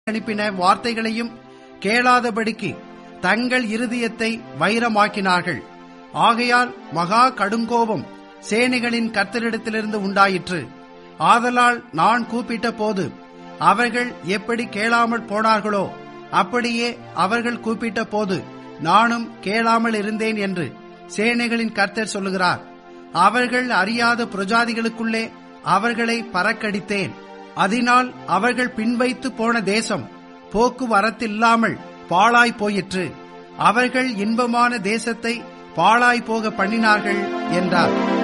அனுப்பின வார்த்தைகளையும் கேளாதபடிக்கு தங்கள் இருதயத்தை வைரமாக்கினார்கள் ஆகையால் மகா கடுங்கோபம் சேனைகளின் கர்த்தரிடத்திலிருந்து உண்டாயிற்று ஆதலால் நான் கூப்பிட்ட போது அவர்கள் எப்படி கேளாமல் போனார்களோ அப்படியே அவர்கள் கூப்பிட்ட போது நானும் கேளாமல் இருந்தேன் என்று சேனைகளின் கர்த்தர் சொல்லுகிறார் அவர்கள் அறியாத பிரஜாதிகளுக்குள்ளே அவர்களை பறக்கடித்தேன் அதனால் அவர்கள் பின்வைத்து போன தேசம் போக்குவரத்தில்லாமல் பாழாய் போயிற்று அவர்கள் இன்பமான தேசத்தை பாழாய் போக பண்ணினார்கள் என்றார்